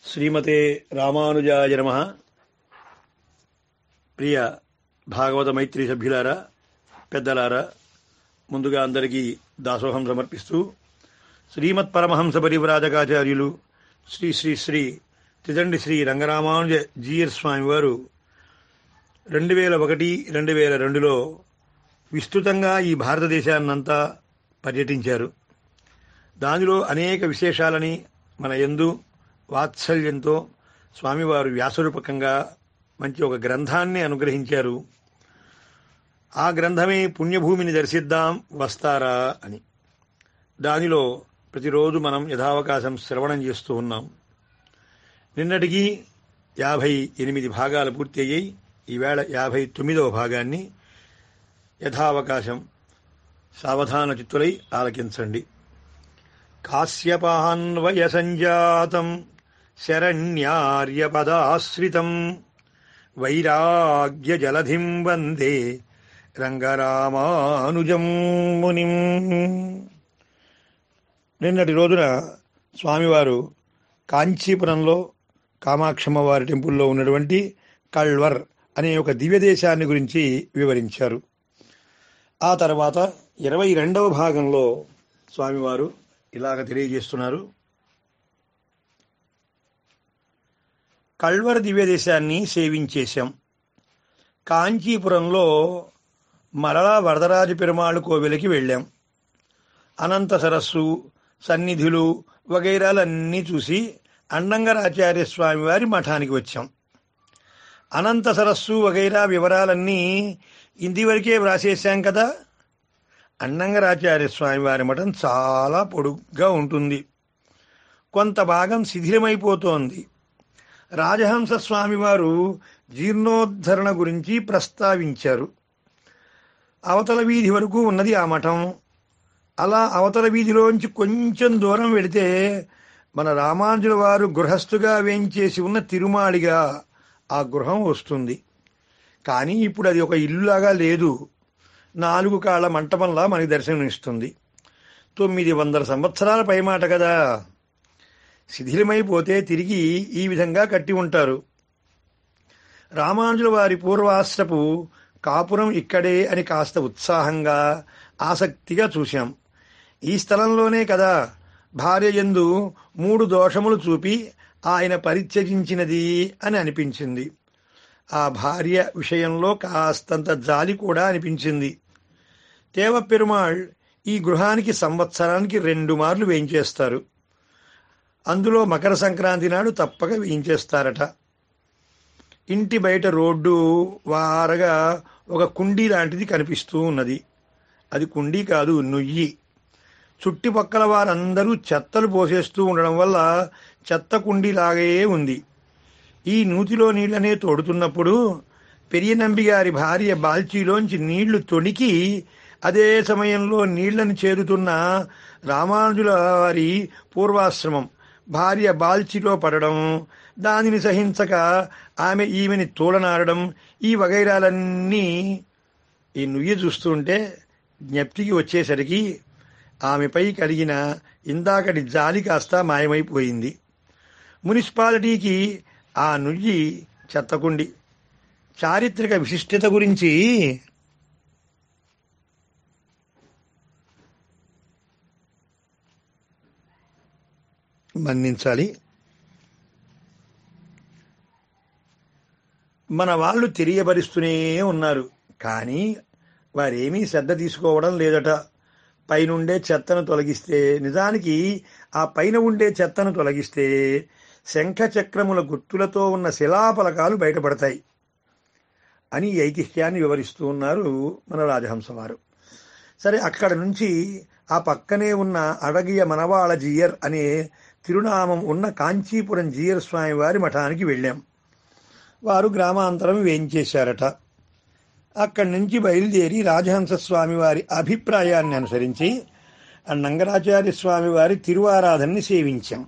శ్రీమతే రామానుజాయ నమ ప్రియ భాగవత మైత్రి సభ్యులారా పెద్దలారా ముందుగా అందరికీ దాసోహం సమర్పిస్తూ శ్రీమత్ పరమహంస పరివ్రాజకాచార్యులు శ్రీ శ్రీ శ్రీ తిదండి శ్రీ రంగరామానుజ జీయర్ స్వామి వారు రెండు వేల ఒకటి రెండు వేల రెండులో విస్తృతంగా ఈ భారతదేశాన్నంతా పర్యటించారు దానిలో అనేక విశేషాలని మన యందు వాత్సల్యంతో స్వామివారు వ్యాసరూపకంగా మంచి ఒక గ్రంథాన్ని అనుగ్రహించారు ఆ గ్రంథమే పుణ్యభూమిని దర్శిద్దాం వస్తారా అని దానిలో ప్రతిరోజు మనం యథావకాశం శ్రవణం చేస్తూ ఉన్నాం నిన్నటికి యాభై ఎనిమిది భాగాలు పూర్తి అయ్యాయి ఈవేళ యాభై తొమ్మిదవ భాగాన్ని యథావకాశం సావధాన చిత్తులై ఆలకించండి కాశ్యపాన్వయ సంజాతం శరణ్యార్యపదాశ్రితం వైరాగ్య జలధిం వందే రంగరామానుజం మునిం నిన్నటి రోజున స్వామివారు కాంచీపురంలో కామాక్షమ్మ వారి టెంపుల్లో ఉన్నటువంటి కళ్వర్ అనే ఒక దివ్య దేశాన్ని గురించి వివరించారు ఆ తర్వాత ఇరవై రెండవ భాగంలో స్వామివారు ఇలాగ తెలియజేస్తున్నారు కళ్వర్ దివ్య దేశాన్ని సేవించేశాం కాంచీపురంలో మరలా వరదరాజ పెరుమాళ్ కోవెలకి వెళ్ళాం అనంత సరస్సు సన్నిధులు వగైరాలన్నీ చూసి అండంగరాచార్య స్వామి వారి మఠానికి వచ్చాం అనంత సరస్సు వగైరా వివరాలన్నీ ఇందివరకే వ్రాసేశాం కదా అన్నంగరాచార్య స్వామి వారి మఠం చాలా పొడుగ్గా ఉంటుంది కొంత భాగం శిథిలమైపోతోంది రాజహంస స్వామివారు జీర్ణోద్ధరణ గురించి ప్రస్తావించారు అవతల వీధి వరకు ఉన్నది ఆ మఠం అలా అవతల వీధిలోంచి కొంచెం దూరం వెళితే మన రామానుజుల వారు గృహస్థుగా వేంచేసి ఉన్న తిరుమాళిగా ఆ గృహం వస్తుంది కానీ ఇప్పుడు అది ఒక ఇల్లులాగా లేదు నాలుగు కాళ్ల మంటపంలా మనకి దర్శనమిస్తుంది తొమ్మిది వందల సంవత్సరాల పైమాట కదా శిథిలమైపోతే తిరిగి ఈ విధంగా కట్టి ఉంటారు రామానుజుల వారి పూర్వాశ్రపు కాపురం ఇక్కడే అని కాస్త ఉత్సాహంగా ఆసక్తిగా చూశాం ఈ స్థలంలోనే కదా భార్య ఎందు మూడు దోషములు చూపి ఆయన పరిత్యజించినది అని అనిపించింది ఆ భార్య విషయంలో కాస్తంత జాలి కూడా అనిపించింది తేవ పెరుమాళ్ ఈ గృహానికి సంవత్సరానికి రెండు మార్లు వేయించేస్తారు అందులో మకర సంక్రాంతి నాడు తప్పక వేయించేస్తారట ఇంటి బయట రోడ్డు వారగా ఒక కుండీ లాంటిది కనిపిస్తూ ఉన్నది అది కుండీ కాదు నుయ్యి చుట్టుపక్కల వారందరూ చెత్తలు పోసేస్తూ ఉండడం వల్ల చెత్త కుండీలాగే ఉంది ఈ నూతిలో నీళ్లనే తోడుతున్నప్పుడు పెరియనంబి గారి భార్య బాల్చీలోంచి నీళ్లు తొణికి అదే సమయంలో నీళ్లను చేరుతున్న రామానుజుల వారి పూర్వాశ్రమం భార్య బాల్చిలో పడడం దానిని సహించక ఆమె ఈమెని తూలనాడడం ఈ వగైరాలన్నీ ఈ నుయ్యి చూస్తుంటే జ్ఞప్తికి వచ్చేసరికి ఆమెపై కలిగిన ఇందాకటి జాలి కాస్త మాయమైపోయింది మున్సిపాలిటీకి ఆ నుయ్యి చెత్తకుండి చారిత్రక విశిష్టత గురించి మన్నించాలి మన వాళ్ళు తెలియపరుస్తూనే ఉన్నారు కానీ వారేమీ శ్రద్ధ తీసుకోవడం లేదట పైనుండే చెత్తను తొలగిస్తే నిజానికి ఆ పైన ఉండే చెత్తను తొలగిస్తే శంఖ చక్రముల గుర్తులతో ఉన్న శిలాపలకాలు బయటపడతాయి అని ఈ ఐతిహ్యాన్ని వివరిస్తూ ఉన్నారు మన రాజహంస వారు సరే అక్కడ నుంచి ఆ పక్కనే ఉన్న అడగియ మనవాళ జీయర్ అనే తిరునామం ఉన్న కాంచీపురం జీయర్ స్వామి వారి మఠానికి వెళ్ళాం వారు గ్రామాంతరం వేయించేశారట అక్కడి నుంచి బయలుదేరి రాజహంస స్వామి వారి అభిప్రాయాన్ని అనుసరించి నంగరాచార్య స్వామి వారి తిరువారాధనని సేవించాం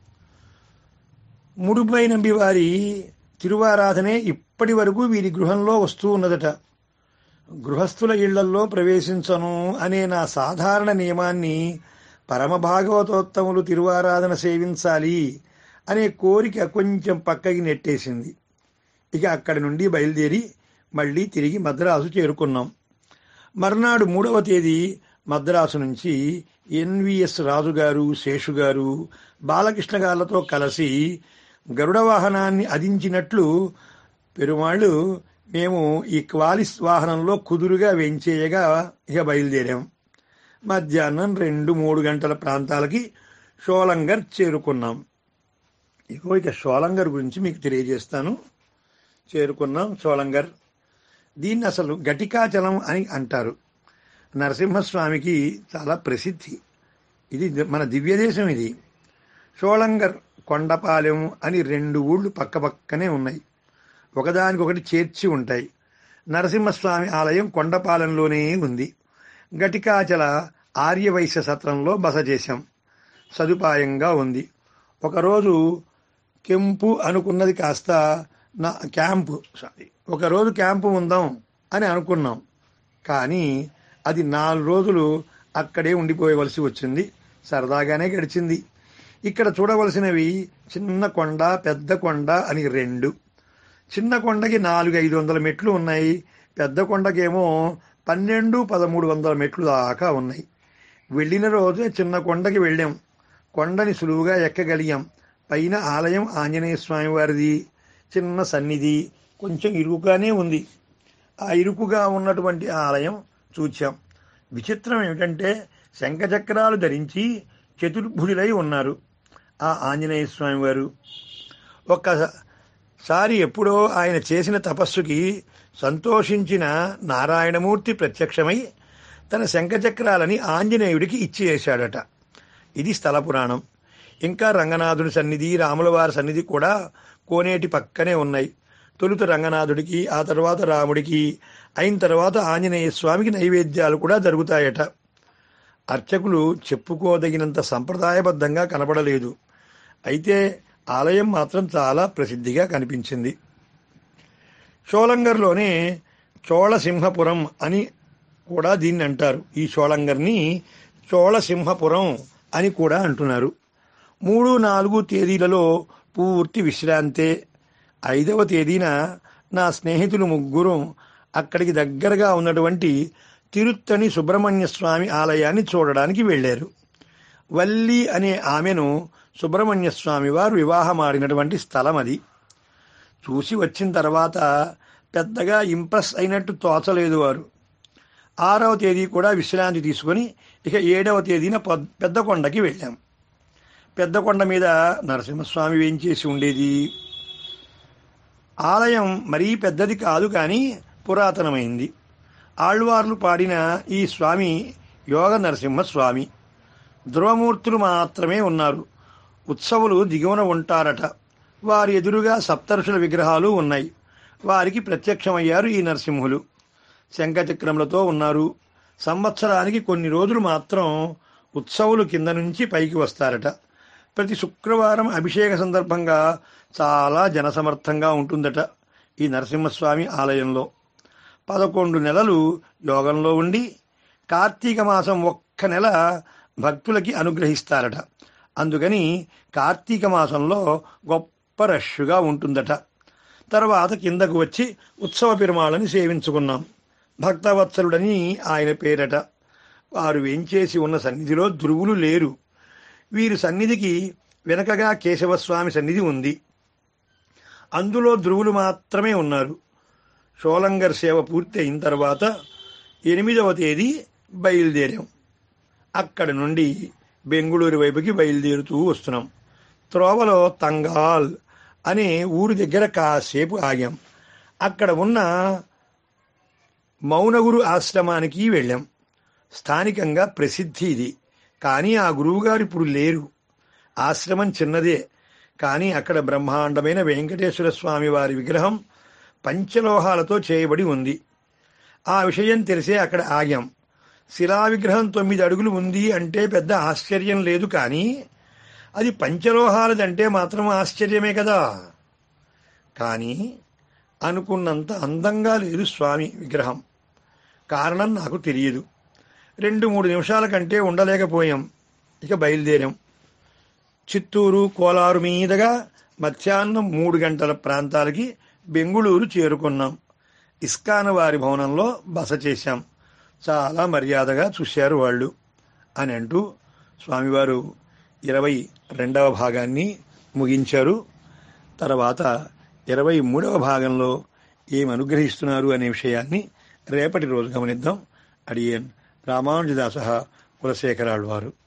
ముడుపై నంబి వారి తిరువారాధనే ఇప్పటి వరకు వీరి గృహంలో వస్తూ ఉన్నదట గృహస్థుల ఇళ్లల్లో ప్రవేశించను అనే నా సాధారణ నియమాన్ని పరమ భాగవతోత్తములు తిరువారాధన సేవించాలి అనే కోరిక కొంచెం పక్కకి నెట్టేసింది ఇక అక్కడి నుండి బయలుదేరి మళ్ళీ తిరిగి మద్రాసు చేరుకున్నాం మర్నాడు మూడవ తేదీ మద్రాసు నుంచి ఎన్విఎస్ రాజు గారు శేషు గారు బాలకృష్ణ గారులతో కలిసి గరుడ వాహనాన్ని అదించినట్లు పెరుమాళ్ళు మేము ఈ క్వాలిస్ వాహనంలో కుదురుగా వెంచేయగా ఇక బయలుదేరాం మధ్యాహ్నం రెండు మూడు గంటల ప్రాంతాలకి షోలంగర్ చేరుకున్నాం ఇగో ఇక షోలంగర్ గురించి మీకు తెలియజేస్తాను చేరుకున్నాం షోలంగర్ దీన్ని అసలు ఘటికాచలం అని అంటారు నరసింహస్వామికి చాలా ప్రసిద్ధి ఇది మన దివ్యదేశం ఇది షోళంగర్ కొండపాలెం అని రెండు ఊళ్ళు పక్కపక్కనే ఉన్నాయి ఒకదానికొకటి చేర్చి ఉంటాయి నరసింహస్వామి ఆలయం కొండపాలెంలోనే ఉంది ఘటికాచల ఆర్యవైశ్య సత్రంలో బస చేశాం సదుపాయంగా ఉంది ఒకరోజు కెంపు అనుకున్నది కాస్త నా క్యాంపు సారీ ఒకరోజు క్యాంపు ఉందాం అని అనుకున్నాం కానీ అది నాలుగు రోజులు అక్కడే ఉండిపోయవలసి వచ్చింది సరదాగానే గడిచింది ఇక్కడ చూడవలసినవి చిన్న కొండ పెద్ద కొండ అని రెండు చిన్న కొండకి నాలుగు ఐదు వందల మెట్లు ఉన్నాయి పెద్ద కొండకేమో పన్నెండు పదమూడు వందల మెట్లు దాకా ఉన్నాయి వెళ్ళిన రోజే చిన్న కొండకి వెళ్ళాం కొండని సులువుగా ఎక్కగలిగాం పైన ఆలయం ఆంజనేయ స్వామి వారిది చిన్న సన్నిధి కొంచెం ఇరుకుగానే ఉంది ఆ ఇరుకుగా ఉన్నటువంటి ఆలయం చూచాం విచిత్రం ఏమిటంటే శంఖచక్రాలు ధరించి చతుర్భుజులై ఉన్నారు ఆ ఆంజనేయ స్వామి వారు ఒక్కసారి ఎప్పుడో ఆయన చేసిన తపస్సుకి సంతోషించిన నారాయణమూర్తి ప్రత్యక్షమై తన శంఖచక్రాలని ఆంజనేయుడికి ఇచ్చేశాడట ఇది స్థల పురాణం ఇంకా రంగనాథుని సన్నిధి రాములవారి సన్నిధి కూడా కోనేటి పక్కనే ఉన్నాయి తొలుత రంగనాథుడికి ఆ తర్వాత రాముడికి అయిన తర్వాత ఆంజనేయ స్వామికి నైవేద్యాలు కూడా జరుగుతాయట అర్చకులు చెప్పుకోదగినంత సంప్రదాయబద్ధంగా కనబడలేదు అయితే ఆలయం మాత్రం చాలా ప్రసిద్ధిగా కనిపించింది షోలంగర్లోనే చోళసింహపురం అని కూడా దీన్ని అంటారు ఈ షోలంగర్ని చోళసింహపురం అని కూడా అంటున్నారు మూడు నాలుగు తేదీలలో పూర్తి విశ్రాంతే ఐదవ తేదీన నా స్నేహితులు ముగ్గురు అక్కడికి దగ్గరగా ఉన్నటువంటి తిరుత్తని సుబ్రహ్మణ్య స్వామి ఆలయాన్ని చూడడానికి వెళ్ళారు వల్లి అనే ఆమెను సుబ్రహ్మణ్య స్వామి వారు వివాహమాడినటువంటి స్థలం అది చూసి వచ్చిన తర్వాత పెద్దగా ఇంప్రెస్ అయినట్టు తోచలేదు వారు ఆరవ తేదీ కూడా విశ్రాంతి తీసుకొని ఇక ఏడవ తేదీన పెద్ద కొండకి వెళ్ళాం పెద్ద కొండ మీద నరసింహస్వామి వేయించేసి ఉండేది ఆలయం మరీ పెద్దది కాదు కానీ పురాతనమైంది ఆళ్వార్లు పాడిన ఈ స్వామి యోగ నరసింహస్వామి ధ్రువమూర్తులు మాత్రమే ఉన్నారు ఉత్సవులు దిగువన ఉంటారట వారి ఎదురుగా సప్తర్షుల విగ్రహాలు ఉన్నాయి వారికి ప్రత్యక్షమయ్యారు ఈ నరసింహులు శంఖచక్రములతో ఉన్నారు సంవత్సరానికి కొన్ని రోజులు మాత్రం ఉత్సవులు కింద నుంచి పైకి వస్తారట ప్రతి శుక్రవారం అభిషేక సందర్భంగా చాలా జనసమర్థంగా ఉంటుందట ఈ నరసింహస్వామి ఆలయంలో పదకొండు నెలలు యోగంలో ఉండి కార్తీక మాసం ఒక్క నెల భక్తులకి అనుగ్రహిస్తారట అందుకని కార్తీక మాసంలో గొప్ప రష్గా ఉంటుందట తర్వాత కిందకు వచ్చి ఉత్సవ పెరుమాళని సేవించుకున్నాం భక్తవత్సలుడని ఆయన పేరట వారు వేంచేసి ఉన్న సన్నిధిలో ధ్రువులు లేరు వీరి సన్నిధికి వెనకగా కేశవస్వామి సన్నిధి ఉంది అందులో ధ్రువులు మాత్రమే ఉన్నారు షోలంగర్ సేవ పూర్తి అయిన తర్వాత ఎనిమిదవ తేదీ బయలుదేరాం అక్కడి నుండి బెంగుళూరు వైపుకి బయలుదేరుతూ వస్తున్నాం త్రోవలో తంగాల్ అనే ఊరి దగ్గర కాసేపు ఆగాం అక్కడ ఉన్న మౌనగురు ఆశ్రమానికి వెళ్ళాం స్థానికంగా ప్రసిద్ధి ఇది కానీ ఆ గురువుగారు ఇప్పుడు లేరు ఆశ్రమం చిన్నదే కానీ అక్కడ బ్రహ్మాండమైన వెంకటేశ్వర స్వామి వారి విగ్రహం పంచలోహాలతో చేయబడి ఉంది ఆ విషయం తెలిసే అక్కడ ఆగాం శిలా విగ్రహం తొమ్మిది అడుగులు ఉంది అంటే పెద్ద ఆశ్చర్యం లేదు కానీ అది పంచలోహాలదంటే మాత్రం ఆశ్చర్యమే కదా కానీ అనుకున్నంత అందంగా లేదు స్వామి విగ్రహం కారణం నాకు తెలియదు రెండు మూడు నిమిషాల కంటే ఉండలేకపోయాం ఇక బయలుదేరాం చిత్తూరు కోలారు మీదుగా మధ్యాహ్నం మూడు గంటల ప్రాంతాలకి బెంగుళూరు చేరుకున్నాం ఇస్కాన వారి భవనంలో బస చేశాం చాలా మర్యాదగా చూశారు వాళ్ళు అని అంటూ స్వామివారు ఇరవై రెండవ భాగాన్ని ముగించారు తర్వాత ఇరవై మూడవ భాగంలో ఏం అనుగ్రహిస్తున్నారు అనే విషయాన్ని రేపటి రోజు గమనిద్దాం అడియన్ రామానుజదాస కులశేఖరాళ్ళు వారు